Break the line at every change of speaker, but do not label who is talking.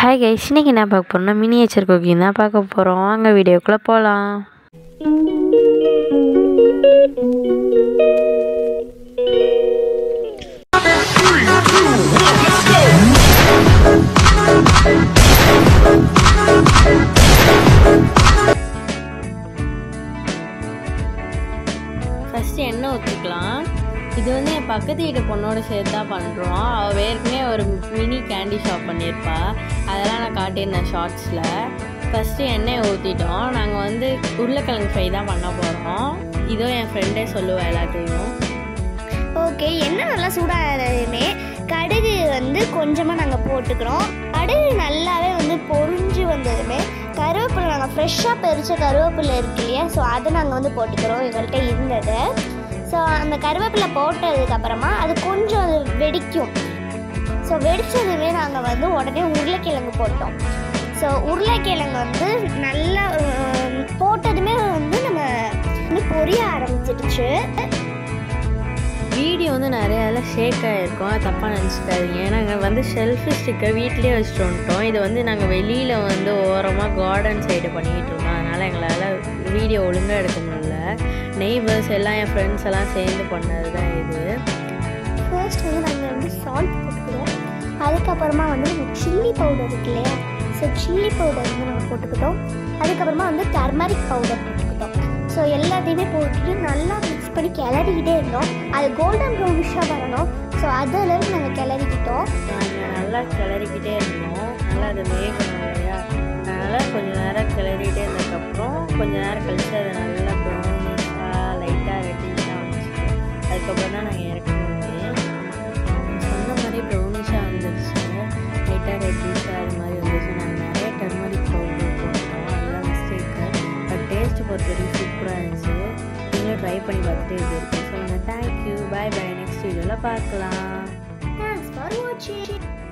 hi guys இன்னைக்கு என்ன பார்க்க போறோம்னா மினியேச்சர் குக்கிங் தான் பார்க்க போகிறோம் வாங்க வீடியோக்குள்ளே போகலாம் ஃபஸ்ட்டு எண்ணெய் ஊற்றிக்கலாம் இது வந்து என் பக்கத்து வீட்டு பொண்ணோட சேர்த்து தான் பண்ணுறோம் அவள் ஏற்கனவே ஒரு மினி கேண்டி ஷாப் பண்ணியிருப்பா அதெல்லாம் நான் காட்டியிருந்தேன் ஷார்ட்ஸில் ஃபஸ்ட்டு எண்ணெயை ஊற்றிட்டோம் நாங்கள் வந்து உருளைக்கிழங்கு ஃப்ரை தான் பண்ண போகிறோம் இதோ என் ஃப்ரெண்டே சொல்லுவேன் எல்லாத்தையும்
ஓகே எண்ணெய் நல்லா சூடாகிறதுமே கடுகு வந்து கொஞ்சமாக நாங்கள் போட்டுக்கிறோம் கடுகு நல்லாவே வந்து பொரிஞ்சு வந்ததுமே கருவேப்பிலை நாங்கள் ஃப்ரெஷ்ஷாக பறித்த கருவேப்பிலை இருக்கு இல்லையா ஸோ அதை நாங்கள் வந்து போட்டுக்கிறோம் எங்கள்கிட்ட இருந்தது ஸோ அந்த கருவேப்பிலை போட்டதுக்கப்புறமா அது கொஞ்சம் அது வெடிக்கும் ஸோ வெடிச்சதுமே நாங்கள் வந்து உடனே உருளைக்கிழங்கு போட்டோம் ஸோ உருளைக்கிழங்கு வந்து நல்லா அஹ், போட்டதுமே வந்து நம்ம வந்து பொரிய ஆரம்பிச்சிடுச்சு
வீடியோ வந்து நிறைய இதில் ஷேக் ஆகிருக்கும் அது தப்பாக நினச்சிக்காதீங்க நாங்கள் வந்து ஷெல்ஃபு ஸ்டிக்கர் வீட்லேயே வச்சுட்டு வந்துட்டோம் இது வந்து நாங்கள் வெளியில் வந்து ஓரமாக கார்டன் சைடு பண்ணிக்கிட்டு இருந்தோம் அதனால் எங்களால் வீடியோ ஒழுங்காக எடுக்க முடியல நெய்பர்ஸ் எல்லாம் என் ஃப்ரெண்ட்ஸ் எல்லாம் சேர்ந்து பண்ணது தான் இது
ஃபர்ஸ்ட் வந்து நாங்கள் வந்து சால்ட் போட்டுக்கிறோம் அதுக்கப்புறமா வந்து நம்ம சில்லி பவுடர் இருக்கு இல்லையா ஸோ சில்லி பவுடர் வந்து நம்ம போட்டுக்கிட்டோம் அதுக்கப்புறமா வந்து டர்மரிக் பவுடர் போட்டுக்கிட்டோம் ஸோ எல்லாத்தையுமே போட்டுட்டு நல்லா மிக்ஸ் பண்ணி கிளறிக்கிட்டே இருந்தோம் அது கோல்டன் ப்ரௌனிஷாக வரணும் ஸோ அது அளவுக்கு நாங்கள் கிளறிக்கிட்டோம்
நாங்கள் நல்லா கிளறிக்கிட்டே இருந்தோம் நல்லா அது வேகணும் இல்லையா அதனால் கொஞ்சம் நேரம் கிளறிட்டே இருந்ததுக்கப்புறம் கொஞ்ச நேரம் கழிச்சு அது நல்லா ப்ரௌனிஷாக லைட்டாக ரெட்டிஷாக வந்துச்சு அதுக்கப்புறம் தான் நாங்கள் இறக்கணுமே சொன்ன மாதிரி ப்ரௌனிஷாக வந்துருச்சு லைட்டாக ரெட்டிஷாக அது மாதிரி வந்துச்சு நாங்கள் நிறைய டர்மரிக் பவுடர் போட்டோம் அதுதான் மிஸ்டேக்கு பட் டேஸ்ட் பொறுத்த வரைக்கும் சூப்பராக இருந்துச்சு நீங்களும் ட்ரை பண்ணி பார்த்துட்டு இது இருக்கு சொல்லுங்கள் தேங்க்யூ பாய் பாய் நெக்ஸ்ட் வீடியோவில் பார்க்கலாம்
தேங்க்ஸ் ஃபார் வாட்சிங்